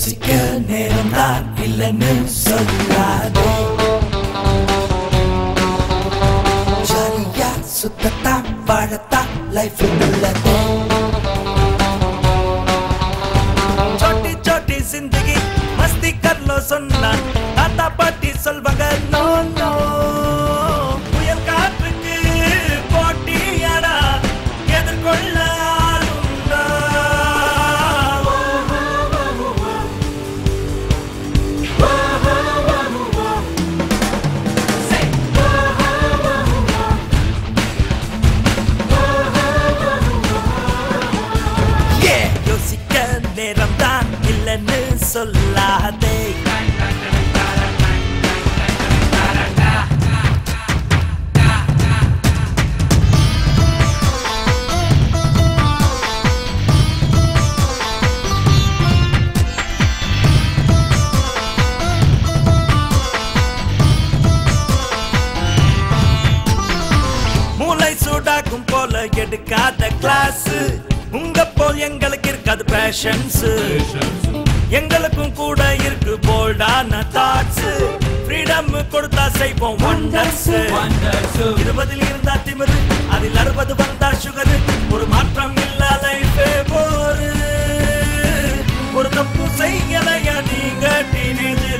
யோசிக்க நேரம் தான் இல்லைன்னு சொல்லாதே ஜாலியா சுத்தத்தான் வாழத்தான் லைஃப் உள்ளதே छोटी छोटी जिंदगी मस्ती कर लो सुनना தாத்தா பாட்டி சொல்வாங்க நோ நோ புயல் காற்றுக்கு போட்டியாடா எதிர்கொள்ள ஆளுண்டா Yeah, யோசிக்க நேரம் தான் இல்லைன்னு சொல்லாதே மூளை சூடாக்கும் போல எடுக்காத கிளாஸ் உங்க போல் எங்களுக்கு இருக்காது பேஷன்ஸ் எங்களுக்கும் கூட இருக்கு போல்டான தாட்ஸ் ஃப்ரீடம் கொடுத்தா செய்வோம் ஒண்டர்ஸ் இருபதில் இருந்தா திமிரு அதில் அறுபது வந்தா சுகர் ஒரு மாற்றம் இல்ல லைஃபே போரு ஒரு தப்பு செய்யலையா நீங்க டீனேஜில்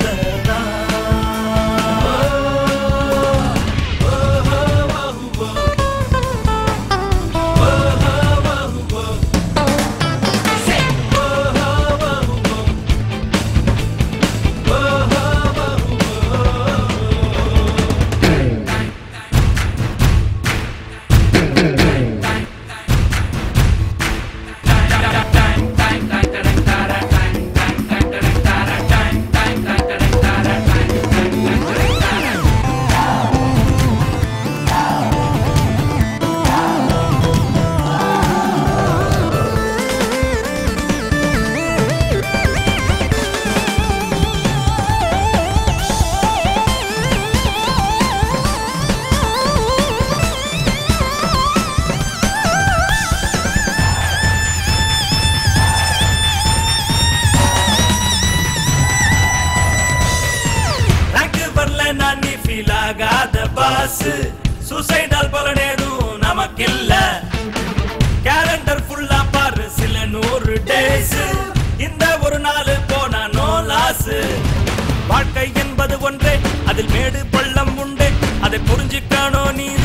ரேங்க் வரல நான் நீ ஃபீல் ஆகாத பாஸ் சூசைடால் பலனேதும் நமக்கில்ல கேலண்டர் ஃபுல்லா பாரு சில நூறு டேஸ் இந்த ஒரு நாள் போனா நோ லாஸ் வாழ்க்கை என்பது ஒன்றே அதில் மேடு பள்ளம் உண்டு அதை புரிஞ்சுக்கணும் நீ